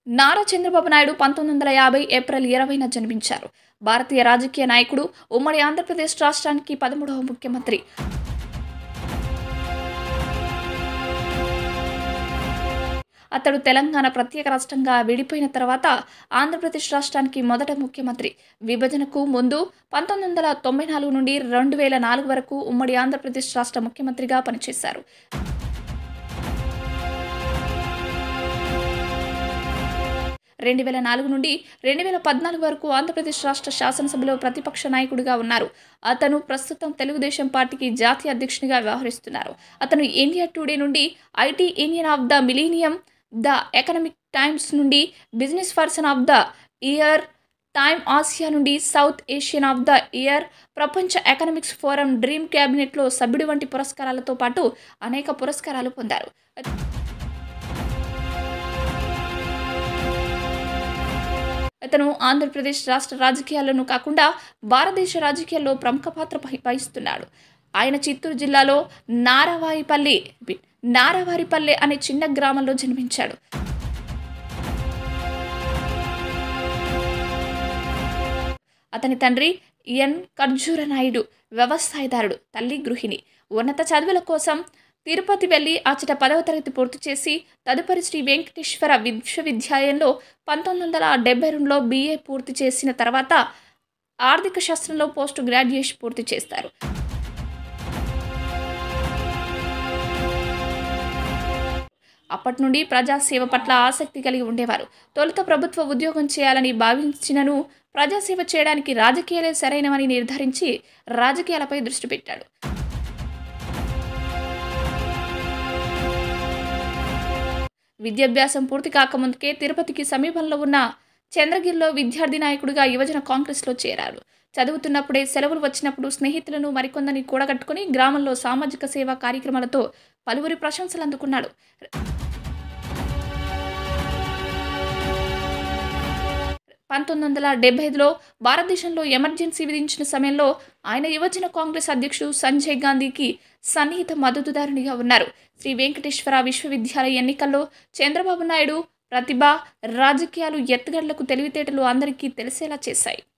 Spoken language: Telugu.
నారా చంద్రబాబు నాయుడు పంతొమ్మిది వందల యాభై ఏప్రిల్ ఇరవైన జన్మించారు భారతీయ రాజకీయ నాయకుడు ఉమ్మడి ఆంధ్రప్రదేశ్ రాష్ట్రానికి పదమూడవ ముఖ్యమంత్రి అతడు తెలంగాణ ప్రత్యేక రాష్ట్రంగా విడిపోయిన తర్వాత ఆంధ్రప్రదేశ్ రాష్ట్రానికి మొదట ముఖ్యమంత్రి విభజనకు ముందు పంతొమ్మిది వందల తొంభై నాలుగు నుండి రెండు వేల నాలుగు వరకు ఉమ్మడి ఆంధ్రప్రదేశ్ రాష్ట్ర ముఖ్యమంత్రిగా పనిచేశారు రెండు వేల నాలుగు నుండి రెండు వేల పద్నాలుగు వరకు ఆంధ్రప్రదేశ్ రాష్ట్ర శాసనసభలో ప్రతిపక్ష నాయకుడిగా ఉన్నారు అతను ప్రస్తుతం తెలుగుదేశం పార్టీకి జాతీయ అధ్యక్షునిగా వ్యవహరిస్తున్నారు అతను ఇండియా టుడే నుండి IT Indian of the millennium the Economic Times నుండి business person of the year Time Asia నుండి South Asian of the year ప్రపంచ ఎకనామిక్స్ ఫోరం డ్రీమ్ క్యాబినెట్లో సభ్యుడి వంటి పురస్కారాలతో పాటు అనేక పురస్కారాలు పొందారు అతను ఆంధ్రప్రదేశ్ రాష్ట్ర రాజకీయాల్లోనూ కాకుండా భారతదేశ రాజకీయాల్లో ప్రముఖ పాత్ర వహి- వహిస్తున్నాడు ఆయన చిత్తూరు జిల్లాలో నారవారిపల్లి నారవారిపల్లె అనే చిన్న గ్రామంలో జన్మించాడు అతని తండ్రి ఎన్ ఖర్జూర నాయుడు వ్యవసాయదారుడు తల్లి గృహిణి ఉన్నత చదువుల కోసం తిరుపతి వెళ్ళి అచ్చట పదవ తరగతి పూర్తి చేసి తదుపరి శ్రీ వెంకటేశ్వర విశ్వవిద్యాలయంలో పంతొమ్మిది వందల డెబ్బై రెండులో బీఏ పూర్తి చేసిన తర్వాత ఆర్థిక శాస్త్రంలో పోస్ట్ గ్రాడ్యుయేషన్ పూర్తి చేస్తారు అప్పటి నుండి ప్రజాసేవ పట్ల ఆసక్తి కలిగి ఉండేవారు తొలుత ప్రభుత్వ ఉద్యోగం చేయాలని భావించినను ప్రజాసేవ చేయడానికి రాజకీయాలే సరైనవని నిర్ధారించి రాజకీయాలపై దృష్టి పెట్టాడు విద్యాభ్యాసం పూర్తి కాకముందుకే తిరుపతికి సమీపంలో ఉన్న చంద్రగిరిలో విద్యార్థి నాయకుడిగా యువజన కాంగ్రెస్లో చేరారు చదువుతున్నప్పుడే సెలవులు వచ్చినప్పుడు స్నేహితులను మరికొందని కూడగట్టుకుని గ్రామంలో సామాజిక సేవా కార్యక్రమాలతో పలువురి ప్రశంసలు అందుకున్నాడు పంతొమ్మిది వందల డెబ్బై ఐదులో భారతదేశంలో ఎమర్జెన్సీ విధించిన సమయంలో ఆయన యువజన కాంగ్రెస్ అధ్యక్షుడు సంజయ్ గాంధీకి సన్నిహిత మద్దతుదారునిగా ఉన్నారు శ్రీ వెంకటేశ్వర విశ్వవిద్యాలయ ఎన్నికల్లో చంద్రబాబు నాయుడు ప్రతిభ రాజకీయాలు ఎత్తుగడలకు తెలివితేటలు అందరికీ తెలిసేలా చేశాయి